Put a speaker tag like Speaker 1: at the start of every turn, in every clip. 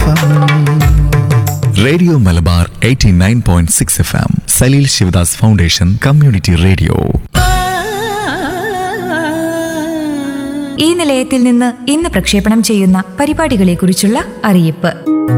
Speaker 1: FM
Speaker 2: radio Malabar 89.6 F M Saleel Sivadas foundation community radio
Speaker 3: ഈ നിലയത്തിൽ നിന്ന് ഇന്ന് പ്രക്ഷേപണം ചെയ്യുന്ന പരിപാടികളെക്കുറിച്ചുള്ള അറിയിപ്പ്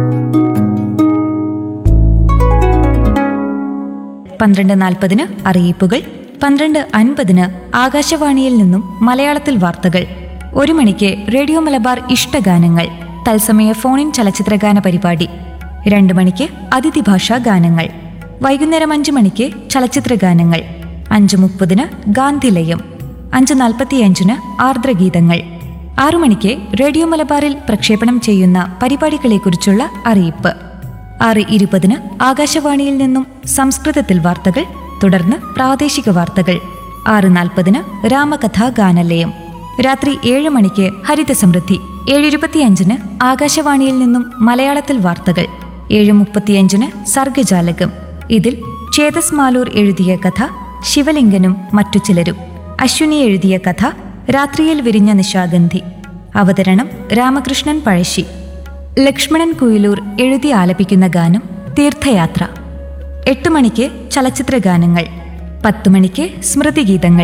Speaker 3: പന്ത്രണ്ട് നാൽപ്പതിന് അറിയിപ്പുകൾ പന്ത്രണ്ട് അൻപതിന് ആകാശവാണിയിൽ നിന്നും മലയാളത്തിൽ വാർത്തകൾ ഒരു മണിക്ക് റേഡിയോ മലബാർ ഇഷ്ടഗാനങ്ങൾ തത്സമയ ഫോണിൻ ചലച്ചിത്രഗാന പരിപാടി രണ്ട് മണിക്ക് അതിഥി ഭാഷാ ഗാനങ്ങൾ വൈകുന്നേരം അഞ്ച് മണിക്ക് ചലച്ചിത്ര ഗാനങ്ങൾ അഞ്ച് മുപ്പതിന് ഗാന്ധിലയം അഞ്ച് നാൽപ്പത്തിയഞ്ചിന് ആർദ്രഗീതങ്ങൾ ആറു മണിക്ക് റേഡിയോ മലബാറിൽ പ്രക്ഷേപണം ചെയ്യുന്ന പരിപാടികളെക്കുറിച്ചുള്ള അറിയിപ്പ് ആറ് ഇരുപതിന് ആകാശവാണിയിൽ നിന്നും സംസ്കൃതത്തിൽ വാർത്തകൾ തുടർന്ന് പ്രാദേശിക വാർത്തകൾ ആറ് നാൽപ്പതിന് രാമകഥാ ഗാനലയം രാത്രി ഏഴ് മണിക്ക് ഹരിത സമൃദ്ധി ഏഴ് ഇരുപത്തിയഞ്ചിന് ആകാശവാണിയിൽ നിന്നും മലയാളത്തിൽ വാർത്തകൾ ഏഴ് മുപ്പത്തിയഞ്ചിന് സർഗജാലകം ഇതിൽ ചേതസ് മാലൂർ എഴുതിയ കഥ ശിവലിംഗനും മറ്റു ചിലരും അശ്വിനി എഴുതിയ കഥ രാത്രിയിൽ വിരിഞ്ഞ നിശാഗന്ധി അവതരണം രാമകൃഷ്ണൻ പഴശ്ശി ലക്ഷ്മണൻ കുയിലൂർ എഴുതി ആലപിക്കുന്ന ഗാനം തീർത്ഥയാത്ര എട്ട് മണിക്ക് ചലച്ചിത്ര ഗാനങ്ങൾ പത്ത് മണിക്ക് സ്മൃതിഗീതങ്ങൾ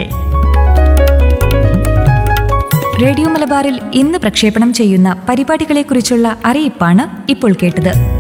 Speaker 3: റേഡിയോ മലബാറിൽ ഇന്ന് പ്രക്ഷേപണം ചെയ്യുന്ന പരിപാടികളെക്കുറിച്ചുള്ള അറിയിപ്പാണ് ഇപ്പോൾ കേട്ടത്